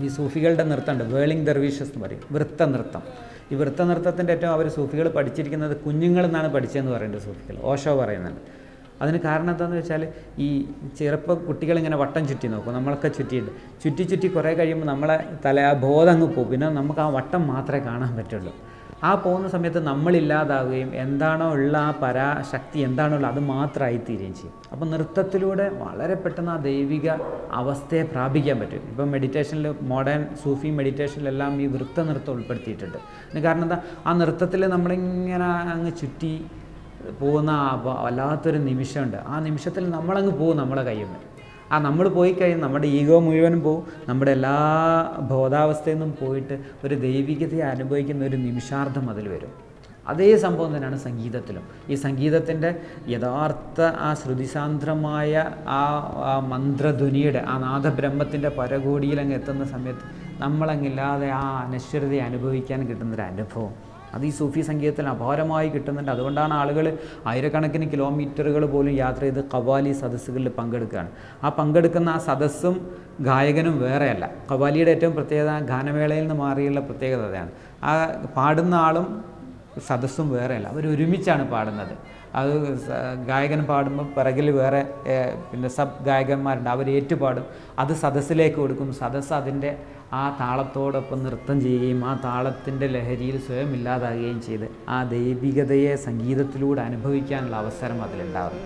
ഈ സൂഫികളുടെ നൃത്തമുണ്ട് വേളിംഗ് ദർവീഷസ് എന്ന് പറയും വൃത്ത നൃത്തം ഈ വൃത്ത നൃത്തത്തിൻ്റെ ഏറ്റവും അവർ സൂഫികൾ പഠിച്ചിരിക്കുന്നത് കുഞ്ഞുങ്ങളിൽ നിന്നാണ് പഠിച്ചതെന്ന് പറയുന്നത് സൂഫികൾ ഓഷോ പറയുന്നുണ്ട് അതിന് കാരണം എന്താണെന്ന് വെച്ചാൽ ഈ ചെറുപ്പ കുട്ടികളിങ്ങനെ വട്ടം ചുറ്റി നോക്കും നമ്മളൊക്കെ ചുറ്റിയിട്ട് ചുറ്റി ചുറ്റി കുറേ കഴിയുമ്പോൾ നമ്മളെ തല ആ ബോധം അങ്ങ് പോകും പിന്നെ നമുക്ക് ആ വട്ടം മാത്രമേ കാണാൻ പറ്റുള്ളൂ ആ പോകുന്ന സമയത്ത് നമ്മളില്ലാതാവുകയും എന്താണോ ഉള്ള ആ പരാശക്തി എന്താണോ ഉള്ളത് അത് മാത്രമായി തീരുകയും ചെയ്യും അപ്പോൾ നൃത്തത്തിലൂടെ വളരെ പെട്ടെന്ന് ആ ദൈവിക അവസ്ഥയെ പ്രാപിക്കാൻ പറ്റും ഇപ്പം മെഡിറ്റേഷനിൽ മോഡേൺ സൂഫി മെഡിറ്റേഷനിലെല്ലാം ഈ വൃത്ത നൃത്തം ഉൾപ്പെടുത്തിയിട്ടുണ്ട് അതിന് കാരണം എന്താ ആ നൃത്തത്തിൽ നമ്മളിങ്ങനെ അങ്ങ് ചുറ്റി പോകുന്ന ആ വ- വല്ലാത്തൊരു നിമിഷമുണ്ട് ആ നിമിഷത്തിൽ നമ്മളങ്ങ് പോകും നമ്മളെ കയ്യിൽ നിന്ന് ആ നമ്മൾ പോയി കഴിയും നമ്മുടെ ഈഗോ മുഴുവനും പോവും നമ്മുടെ എല്ലാ ബോധാവസ്ഥയിൽ നിന്നും പോയിട്ട് ഒരു ദൈവികതയെ അനുഭവിക്കുന്ന ഒരു നിമിഷാർത്ഥം അതിൽ വരും അതേ സംഭവം തന്നെയാണ് സംഗീതത്തിലും ഈ സംഗീതത്തിൻ്റെ യഥാർത്ഥ ആ ശ്രുതിസാന്ദ്രമായ ആ ആ മന്ത്രധ്വനിയുടെ ആ നാദബ്രഹ്മത്തിൻ്റെ പരകോടിയിൽ അങ്ങ് എത്തുന്ന സമയത്ത് നമ്മളങ്ങില്ലാതെ ആ അനശ്വരതയെ അനുഭവിക്കാൻ കിട്ടുന്നൊരു അനുഭവം അത് ഈ സൂഫി സംഗീതത്തിൽ അപാരമായി കിട്ടുന്നുണ്ട് അതുകൊണ്ടാണ് ആളുകൾ ആയിരക്കണക്കിന് കിലോമീറ്ററുകൾ പോലും യാത്ര ചെയ്ത് കവാലി സദസ്സുകളിൽ പങ്കെടുക്കുകയാണ് ആ പങ്കെടുക്കുന്ന ആ സദസ്സും ഗായകനും വേറെയല്ല കവാലിയുടെ ഏറ്റവും പ്രത്യേകത ഗാനമേളയിൽ നിന്ന് മാറിയുള്ള പ്രത്യേകത അതാണ് ആ പാടുന്ന ആളും സദസ്സും വേറെയല്ല അവർ ഒരുമിച്ചാണ് പാടുന്നത് അത് സ- ഗായകൻ പാടുമ്പോൾ പിറകിൽ വേറെ ഏഹ്, പിന്നെ സബ് ഗായകന്മാരുണ്ട് അവർ ഏറ്റുപാടും അത് സദസ്സിലേക്ക് കൊടുക്കും സദസ്സ് അതിൻ്റെ ആ താളത്തോടൊപ്പം നൃത്തം ചെയ്യുകയും ആ താളത്തിൻ്റെ ലഹരിയിൽ സ്വയം ഇല്ലാതാകുകയും ചെയ്ത് ആ ദൈവികതയെ സംഗീതത്തിലൂടെ അനുഭവിക്കാനുള്ള അവസരം അതിലുണ്ടാകുന്നു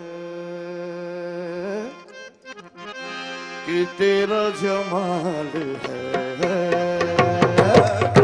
कि तेरा जमाल है